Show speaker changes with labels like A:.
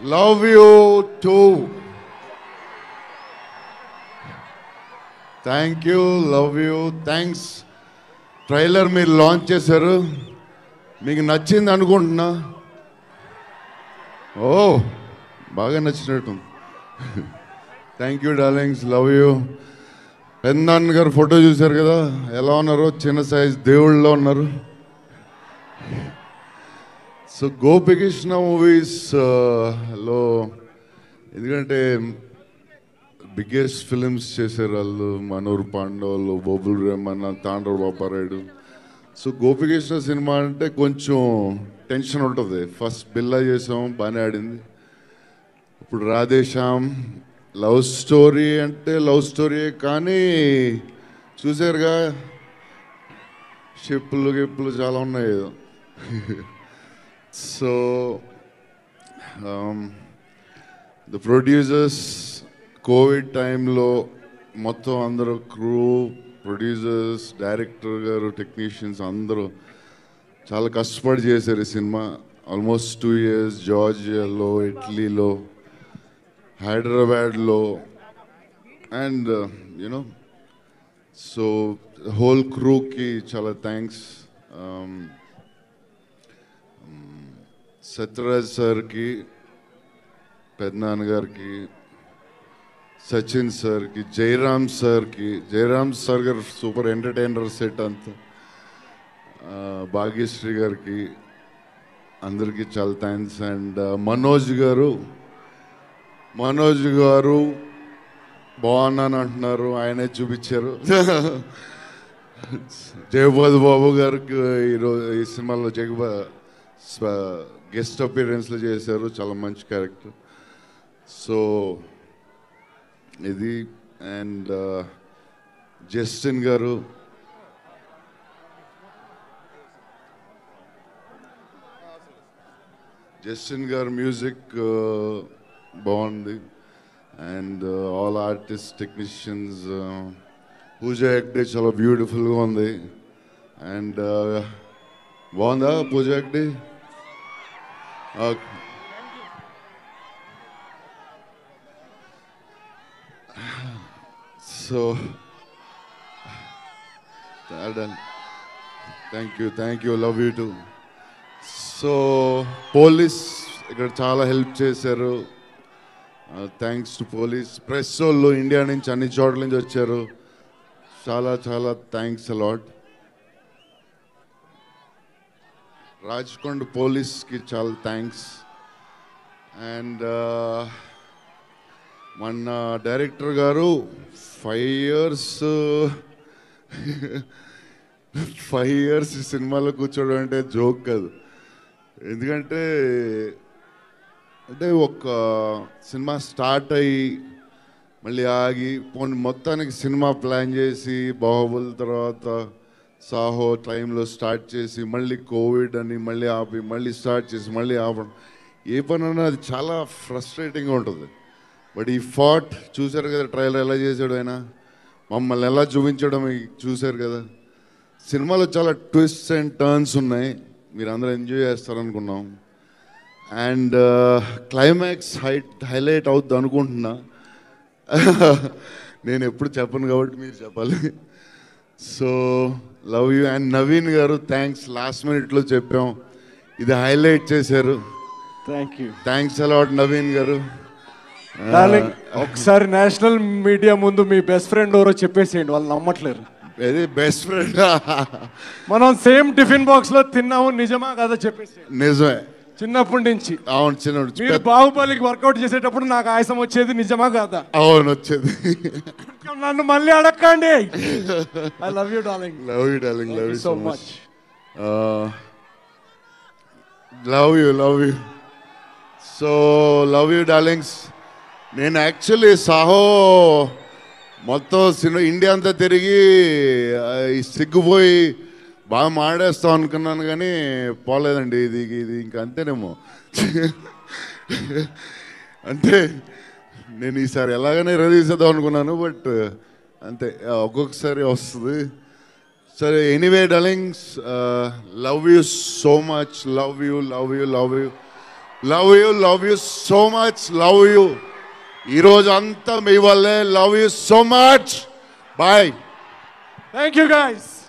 A: love you too thank you love you thanks trailer మీరు launch చేశారు మీకు నచ్చింది అనుకుంటున్నా ఓ బాగా నచ్చినట్టు thank you darlings love you పెన్నాన్న గారు ఫోటో చూశారు కదా ఎలా ఉన్నారు చిన్న సైజ్ దేవుళ్ళలో ఉన్నారు సో గోపికృష్ణ మూవీస్ లో ఎందుకంటే బిగ్గెస్ట్ ఫిలిమ్స్ చేశారు వాళ్ళు మనోరు పాండవులు బొబుల్ రెహమాన్ తాండ్ర బాపారాయుడు సో గోపికృష్ణ సినిమా అంటే కొంచెం టెన్షన్ ఉంటుంది ఫస్ట్ బిల్లా చేసాం బాగానే ఆడింది ఇప్పుడు రాధేశ్యామ్ లవ్ స్టోరీ అంటే లవ్ స్టోరీ కానీ చూసారుగా షిప్పులు గిప్పులు చాలా ఉన్నాయి సో ద ప్రొడ్యూసర్స్ కోవిడ్ టైంలో మొత్తం అందరూ క్రూ ప్రొడ్యూసర్స్ డైరెక్టర్ గారు టెక్నీషియన్స్ అందరూ చాలా కష్టపడి చేశారు ఈ సినిమా ఆల్మోస్ట్ టూ ఇయర్స్ జార్జియాలో ఇటలీలో హైదరాబాద్లో అండ్ యునో సో హోల్ క్రూకి చాలా థ్యాంక్స్ సత్యరాజ్ సార్కి పెద్దనాన్న గారికి సచిన్ సార్కి జయరామ్ సార్కి జయరామ్ సార్ గారు సూపర్ ఎంటర్టైనర్ సెట్ అంతా ఆ, భాగ్యశ్రీ గారికి అందరికీ చాలా థ్యాంక్స్ అండ్ మనోజ్ గారు మనోజ్ గారు బాగున్నాను అంటున్నారు ఆయనే చూపించారు జగపతి బాబు గారికి ఈరోజు ఈ సినిమాలో జగబ గెస్ట్ అపీరెన్స్లో చేశారు చాలా మంచి క్యారెక్టర్ సో ఇది అండ్ జస్టిన్ గారు జస్టిన్ గారు మ్యూజిక్ బాగుంది and all artist technicians Pooja Hegde చాలా బ్యూటిఫుల్గా ఉంది అండ్ బాగుందా Pooja Hegde so thank you thank you love you too so police ఇక్కడ చాలా హెల్ప్ చేశారు థ్యాంక్స్ టు పోలీస్ ప్రెస్ వాళ్ళు ఇండియా నుంచి అన్ని చోట్ల నుంచి వచ్చారు చాలా చాలా థ్యాంక్స్ అలాట్ రాజ్కొండ పోలీస్కి చాలా థ్యాంక్స్ అండ్ మొన్న డైరెక్టర్ గారు ఫైవ్ ఇయర్స్ ఫైవ్ ఇయర్స్ ఈ సినిమాలో కూర్చోవడం అంటే జోక్ కాదు ఎందుకంటే అంటే ఒక సినిమా స్టార్ట్ అయ్యి మళ్ళీ ఆగి పోనీ మొత్తానికి సినిమా ప్లాన్ చేసి బాహుబలి తర్వాత సాహో టైంలో స్టార్ట్ చేసి మళ్ళీ కోవిడ్ అని మళ్ళీ ఆపి మళ్ళీ స్టార్ట్ చేసి మళ్ళీ ఆపడం ఏ పని అన్నా అది చాలా ఫ్రస్ట్రేటింగ్గా ఉంటుంది బట్ ఈ ఫాట్ చూశారు కదా ట్రైలర్ ఎలా చేశాడు ఆయన మమ్మల్ని ఎలా చూపించడం మీకు చూశారు కదా సినిమాలో చాలా ట్విస్ట్స్ అండ్ టర్న్స్ ఉన్నాయి మీరు అందరూ ఎంజాయ్ చేస్తారనుకున్నాం అండ్ క్లైమాక్స్ హైట్ హైలైట్ అవుద్ది అనుకుంటున్నా నేను ఎప్పుడు చెప్పను కాబట్టి మీరు చెప్పాలి so love you and Naveen garu thanks last మినిట్లో చెప్పాం ఇది హైలైట్ చేశారు
B: thank you
A: thanks a lot Naveen garu
B: darling ఒకసారి నేషనల్ మీడియా ముందు మీ బెస్ట్ ఫ్రెండ్ ఎవరో చెప్పేసేయండి వాళ్ళు నమ్మట్లేరు
A: ఇది బెస్ట్ ఫ్రెండ్
B: మనం సేమ్ టిఫిన్ బాక్స్ లో తిన్నాము నిజమా కదా చెప్పేసేయండి
A: నిజమే
B: చిన్నప్పటి నుంచి
A: అవును చిన్నప్పుడు
B: మీరు బాహుబలికి వర్కౌట్ చేసేటప్పుడు నాకు ఆయాసం వచ్చేది నిజమా కాదా
A: అవును వచ్చేది
B: నన్ను మళ్ళీ అడగండి I love you darling
A: love you darling love you
B: so much
A: love you love you so love you darlings నేను యాక్చువల్లీ సాహో మొత్తం సినిమా ఇండియా అంతా తిరిగి ఆ, ఈ సిగ్గుపోయి బాగా మాడేస్తాం అనుకున్నాను కానీ పోలేదండి ఇది ఇది ఇంకా అంతేనేమో అంటే నేను ఈసారి ఎలాగైనా రిలీజ్ చేద్దాం అనుకున్నాను బట్ అంతే ఆ, ఒక్కొక్కసారి వస్తుంది సరే anyway darlings love you so much love you love you love you love you love you so much love you ఈరోజు అంతా మీ వల్లే love you so much bye
B: thank you guys